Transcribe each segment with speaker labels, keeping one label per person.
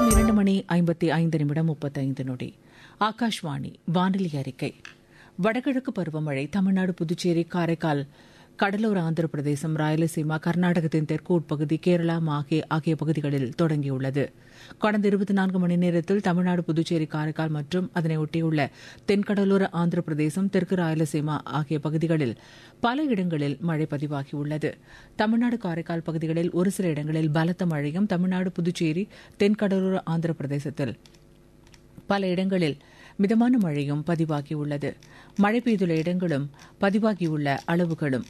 Speaker 1: நேரம் இரண்டு மணி ஐம்பத்தி ஐந்து நிமிடம் முப்பத்தைந்து நொடி ஆகாஷ்வாணி வானிலை அறிக்கை வடகிழக்கு பருவமழை தமிழ்நாடு புதுச்சேரி காரைக்கால் கடலோர ஆந்திர பிரதேசம் ராயலசீமா கர்நாடகத்தின் தெற்கு உட்பகுதி கேரளா மாஹே ஆகிய பகுதிகளில் தொடங்கியுள்ளது கடந்த இருபத்தி நான்கு மணி நேரத்தில் தமிழ்நாடு புதுச்சேரி காரைக்கால் மற்றும் அதனை ஒட்டியுள்ள தென்கடலோர ஆந்திர பிரதேசம் தெற்கு ராயலசீமா ஆகிய பகுதிகளில் பல இடங்களில் மழை பதிவாகியுள்ளது தமிழ்நாடு காரைக்கால் பகுதிகளில் ஒரு சில இடங்களில் பலத்த மழையும் தமிழ்நாடு புதுச்சேரி தென்கடலோர ஆந்திர பிரதேசத்தில் பல இடங்களில் மிதமான மழையும் பதிவாகியுள்ளது மழை பெய்துள்ள இடங்களும் பதிவாகியுள்ள அளவுகளும்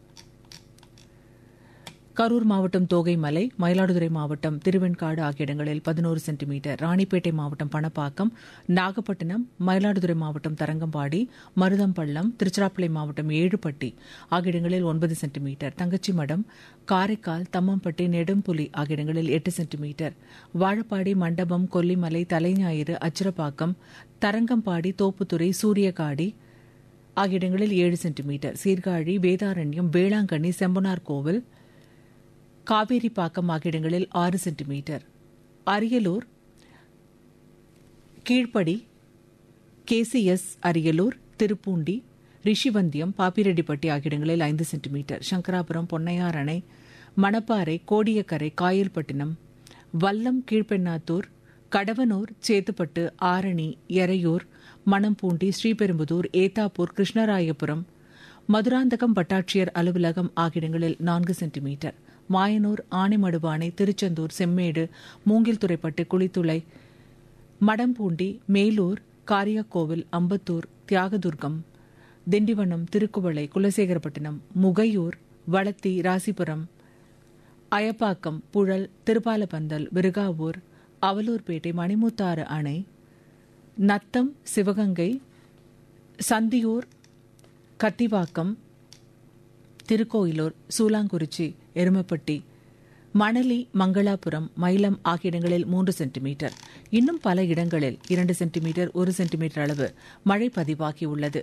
Speaker 1: கரூர் மாவட்டம் தோகைமலை மயிலாடுதுறை மாவட்டம் திருவெண்காடு ஆகிய இடங்களில் பதினோரு சென்டிமீட்டர் ராணிப்பேட்டை மாவட்டம் பணப்பாக்கம் நாகப்பட்டினம் மயிலாடுதுறை மாவட்டம் தரங்கம்பாடி மருதம்பள்ளம் திருச்சிராப்பள்ளி மாவட்டம் ஏழுப்பட்டி ஆகிய இடங்களில் ஒன்பது சென்டிமீட்டர் தங்கச்சிமடம் காரைக்கால் தம்மம்பட்டி நெடும்புலி ஆகிய இடங்களில் எட்டு சென்டிமீட்டர் வாழப்பாடி மண்டபம் கொல்லிமலை தலைஞாயிறு அச்சிரப்பாக்கம் தரங்கம்பாடி தோப்புத்துறை சூரியகாடி ஆகிய இடங்களில் ஏழு சென்டிமீட்டர் சீர்காழி வேதாரண்யம் வேளாங்கண்ணி செம்பனார் கோவில் காவேரிப்பாக்கம் ஆகிய இடங்களில் ஆறு சென்டிமீட்டர் அரியலூர் கீழ்ப்படி கேசிஎஸ் அரியலூர் திருப்பூண்டி ரிஷிவந்தியம் பாப்பிரெட்டிப்பட்டி ஆகிய இடங்களில் ஐந்து சென்டிமீட்டர் சங்கராபுரம் பொன்னையார் அணை மணப்பாறை கோடியக்கரை காயல்பட்டினம் வல்லம் கீழ்பெண்ணாத்தூர் கடவனூர் சேத்துப்பட்டு ஆரணி எறையூர் மணம்பூண்டி ஸ்ரீபெரும்புதூர் ஏத்தாப்பூர் கிருஷ்ணராயபுரம் மதுராந்தகம் வட்டாட்சியர் அலுவலகம் ஆகிய இடங்களில் நான்கு சென்டிமீட்டர் மாயனூர் ஆனைமடுவானை திருச்செந்தூர் செம்மேடு மூங்கில்துறைப்பட்டு குளித்துளை மடம்பூண்டி மேலூர் காரியாக்கோவில் அம்பத்தூர் தியாகதுர்கம் திண்டிவனம் திருக்குவளை குலசேகரப்பட்டினம் முகையூர் வளத்தி ராசிபுரம் அயப்பாக்கம் புழல் திருப்பாலப்பந்தல் விருகாவூர் அவலூர்பேட்டை மணிமுத்தாறு அணை நத்தம் சிவகங்கை சந்தியூர் கத்திவாக்கம் திருக்கோயிலூர் சூலாங்குறிச்சி எருமப்பட்டி மணலி மங்களாபுரம் மயிலம் ஆகிய இடங்களில் மூன்று சென்டிமீட்டர் இன்னும் பல இடங்களில் இரண்டு சென்டிமீட்டர் ஒரு சென்டிமீட்டர் அளவு மழை பதிவாகியுள்ளது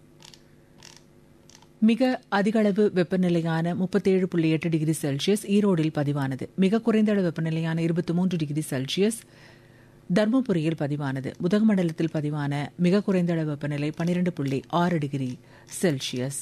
Speaker 1: மிக அதிக அளவு வெப்பநிலையான முப்பத்தேழு புள்ளி எட்டு டிகிரி செல்சியஸ் ஈரோடில் பதிவானது மிக குறைந்த அளவு வெப்பநிலையான இருபத்தி மூன்று டிகிரி செல்சியஸ் தருமபுரியில் பதிவானது உதகமண்டலத்தில் பதிவான மிக குறைந்த அளவு வெப்பநிலை பனிரெண்டு புள்ளி ஆறு டிகிரி செல்சியஸ்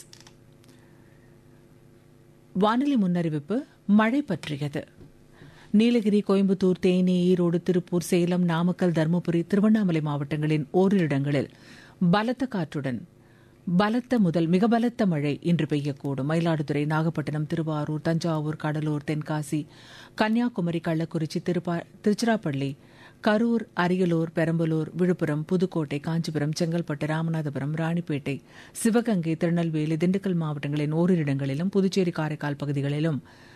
Speaker 1: வானிலை முன்னறிவிப்பு மழை பற்றியது நீலகிரி கோயம்புத்தூர் தேனி ஈரோடு திருப்பூர் சேலம் நாமக்கல் தருமபுரி திருவண்ணாமலை மாவட்டங்களின் ஓரிரு இடங்களில் பலத்த காற்றுடன் பலத்த முதல் மிக பலத்த மழை இன்று பெய்யக்கூடும் மயிலாடுதுறை நாகப்பட்டினம் திருவாரூர் தஞ்சாவூர் கடலூர் தென்காசி கன்னியாகுமரி கள்ளக்குறிச்சி திருச்சிராப்பள்ளி கரூர் அரியலூர் பெரம்பலூர் விழுப்புரம் புதுக்கோட்டை காஞ்சிபுரம் செங்கல்பட்டு ராமநாதபுரம் ராணிப்பேட்டை சிவகங்கை திருநெல்வேலி திண்டுக்கல் மாவட்டங்களின் ஓரிரு இடங்களிலும் புதுச்சேரி காரைக்கால் பகுதிகளிலும்